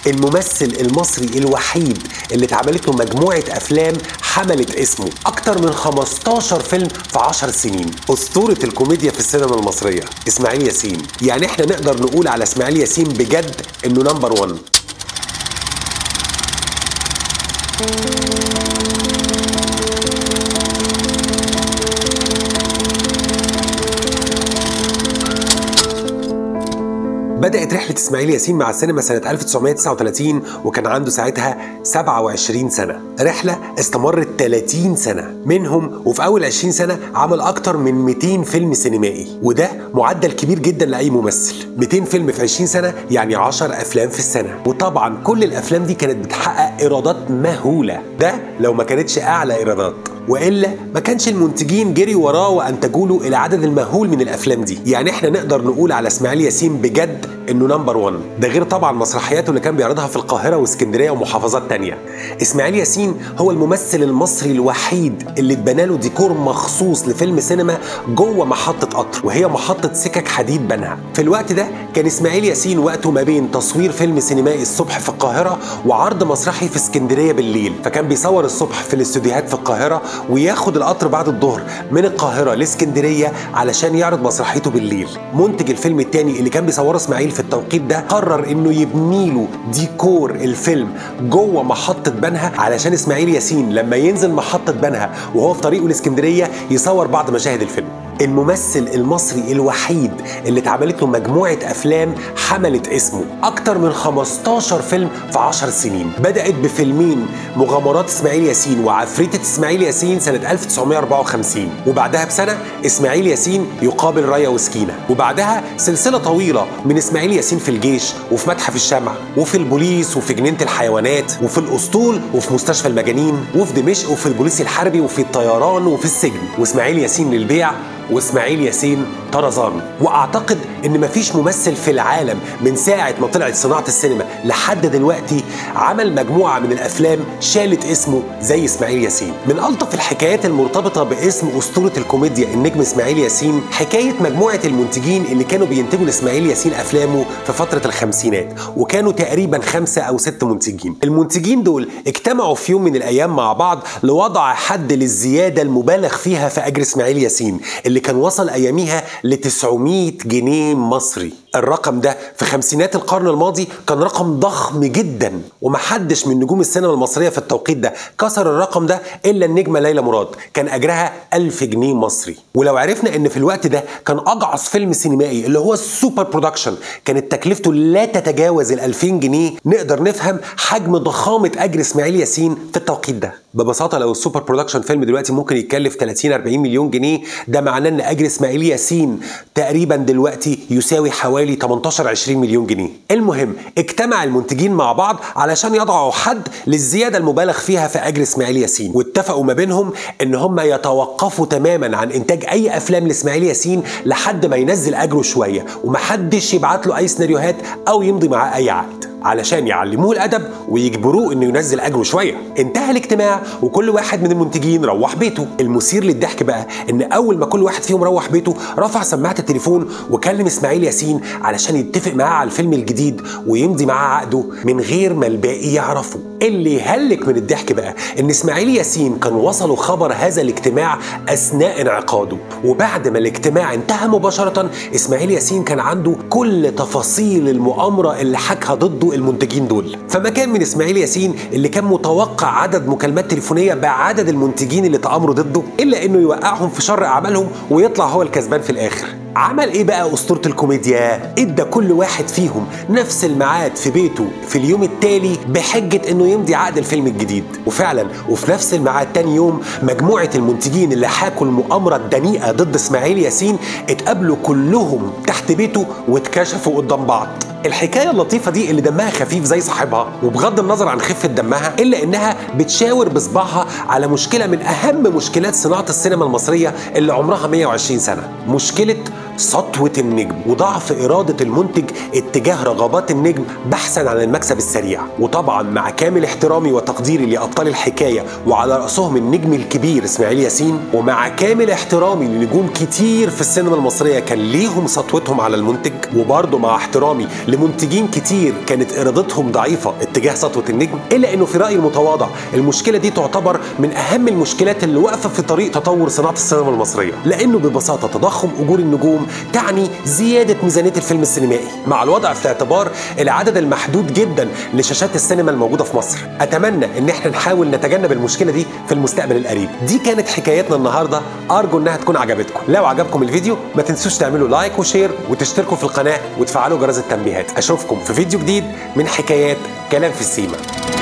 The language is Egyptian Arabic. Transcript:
الممثل المصري الوحيد اللي اتعملت له مجموعة أفلام حملت اسمه أكتر من 15 فيلم في 10 سنين أسطورة الكوميديا في السينما المصرية إسماعيل ياسين يعني إحنا نقدر نقول على إسماعيل ياسين بجد إنه نمبر 1 بدأت رحلة إسماعيل ياسين مع السينما سنة 1939 وكان عنده ساعتها 27 سنة رحلة استمرت 30 سنة منهم وفي أول 20 سنة عمل أكتر من 200 فيلم سينمائي وده معدل كبير جدا لأي ممثل 200 فيلم في 20 سنة يعني 10 أفلام في السنة وطبعا كل الأفلام دي كانت بتحقق إيرادات مهولة ده لو ما كانتش أعلى إيرادات والا ما كانش المنتجين جري وراه وانتجوا له العدد المهول من الافلام دي يعني احنا نقدر نقول على اسماعيل ياسين بجد انه نمبر 1 ده غير طبعا مسرحياته اللي كان بيعرضها في القاهره واسكندريه ومحافظات تانية اسماعيل ياسين هو الممثل المصري الوحيد اللي اتبنى له ديكور مخصوص لفيلم سينما جوه محطه قطر وهي محطه سكك حديد بنها في الوقت ده كان اسماعيل ياسين وقته ما بين تصوير فيلم سينمائي الصبح في القاهره وعرض مسرحي في اسكندريه بالليل فكان بيصور الصبح في الاستوديوهات في القاهره وياخد القطر بعد الظهر من القاهره لاسكندريه علشان يعرض مسرحيته بالليل منتج الفيلم الثاني اللي كان بيصوره اسماعيل في التوقيت ده قرر انه يبني له ديكور الفيلم جوه محطه بنها علشان اسماعيل ياسين لما ينزل محطه بنها وهو في طريقه لاسكندريه يصور بعض مشاهد الفيلم الممثل المصري الوحيد اللي اتعملت له مجموعة أفلام حملت اسمه أكتر من 15 فيلم في 10 سنين بدأت بفيلمين مغامرات إسماعيل ياسين وعفريتة إسماعيل ياسين سنة 1954 وبعدها بسنة إسماعيل ياسين يقابل رايا وسكينة وبعدها سلسلة طويلة من إسماعيل ياسين في الجيش وفي متحف الشمع وفي البوليس وفي جنينة الحيوانات وفي الأسطول وفي مستشفى المجانين وفي دمشق وفي البوليس الحربي وفي الطيران وفي السجن وإسماعيل ياسين للبيع واسماعيل ياسين طرزان واعتقد ان مفيش ممثل في العالم من ساعه ما طلعت صناعه السينما لحد دلوقتي عمل مجموعه من الافلام شالت اسمه زي اسماعيل ياسين من الطف الحكايات المرتبطه باسم اسطوره الكوميديا النجم اسماعيل ياسين حكايه مجموعه المنتجين اللي كانوا بينتجوا لاسماعيل ياسين افلامه في فتره الخمسينات وكانوا تقريبا خمسه او ست منتجين المنتجين دول اجتمعوا في يوم من الايام مع بعض لوضع حد للزياده المبالغ فيها في اجر اسماعيل ياسين اللي كان وصل اياميها ل 900 جنيه مصري الرقم ده في خمسينات القرن الماضي كان رقم ضخم جدا ومحدش من نجوم السينما المصرية في التوقيت ده كسر الرقم ده إلا النجمة ليلى مراد كان أجرها ألف جنيه مصري ولو عرفنا إن في الوقت ده كان أجعص فيلم سينمائي اللي هو السوبر برودكشن كانت تكلفته لا تتجاوز ال 2000 جنيه نقدر نفهم حجم ضخامة أجر إسماعيل ياسين في التوقيت ده ببساطة لو السوبر برودكشن فيلم دلوقتي ممكن يتكلف 30 40 مليون جنيه ده معناه ان اجر اسماعيل ياسين تقريبا دلوقتي يساوي حوالي 18 20 مليون جنيه المهم اجتمع المنتجين مع بعض علشان يضعوا حد للزيادة المبالغ فيها في اجر اسماعيل ياسين واتفقوا ما بينهم ان هم يتوقفوا تماما عن انتاج اي افلام لاسماعيل ياسين لحد ما ينزل اجره شوية ومحدش يبعت له اي سيناريوهات او يمضي معاه اي عقد علشان يعلموه الادب ويجبروه انه ينزل اجره شويه انتهى الاجتماع وكل واحد من المنتجين روح بيته المثير للضحك بقى ان اول ما كل واحد فيهم روح بيته رفع سماعه التليفون وكلم اسماعيل ياسين علشان يتفق معاه على الفيلم الجديد ويمضي معاه عقده من غير ما الباقي يعرفوا اللي يهلك من الضحك بقى ان اسماعيل ياسين كان وصلوا خبر هذا الاجتماع اثناء انعقاده وبعد ما الاجتماع انتهى مباشره اسماعيل ياسين كان عنده كل تفاصيل المؤامره اللي حكها ضده المنتجين دول فما كان من اسماعيل ياسين اللي كان متوقع عدد مكالمات تليفونيه بعدد المنتجين اللي تامروا ضده الا انه يوقعهم في شر اعمالهم ويطلع هو الكسبان في الاخر عمل ايه بقى اسطوره الكوميديا ادى كل واحد فيهم نفس الميعاد في بيته في اليوم التالي بحجه انه يمضي عقد الفيلم الجديد وفعلا وفي نفس الميعاد تاني يوم مجموعه المنتجين اللي حاكوا المؤامره الدنيئه ضد اسماعيل ياسين اتقابلوا كلهم تحت بيته واتكشفوا قدام بعض الحكايه اللطيفه دي اللي دمها خفيف زي صاحبها وبغض النظر عن خفه دمها الا انها بتشاور بصبعها على مشكله من اهم مشكلات صناعه السينما المصريه اللي عمرها 120 سنه مشكله سطوة النجم وضعف إرادة المنتج اتجاه رغبات النجم بحثا عن المكسب السريع وطبعا مع كامل احترامي وتقديري لأبطال الحكاية وعلى رأسهم النجم الكبير إسماعيل ياسين ومع كامل احترامي لنجوم كتير في السينما المصرية كان ليهم سطوتهم على المنتج وبرضه مع احترامي لمنتجين كتير كانت إرادتهم ضعيفة اتجاه سطوة النجم إلا إنه في رأيي المتواضع المشكلة دي تعتبر من أهم المشكلات اللي واقفة في طريق تطور صناعة السينما المصرية لأنه ببساطة تضخم أجور النجوم تعني زيادة ميزانية الفيلم السينمائي مع الوضع في الاعتبار العدد المحدود جدا لشاشات السينما الموجودة في مصر أتمنى إن احنا نحاول نتجنب المشكلة دي في المستقبل القريب دي كانت حكايتنا النهاردة أرجو إنها تكون عجبتكم لو عجبكم الفيديو ما تنسوش تعملوا لايك وشير وتشتركوا في القناة وتفعلوا جرس التنبيهات أشوفكم في فيديو جديد من حكايات كلام في السيما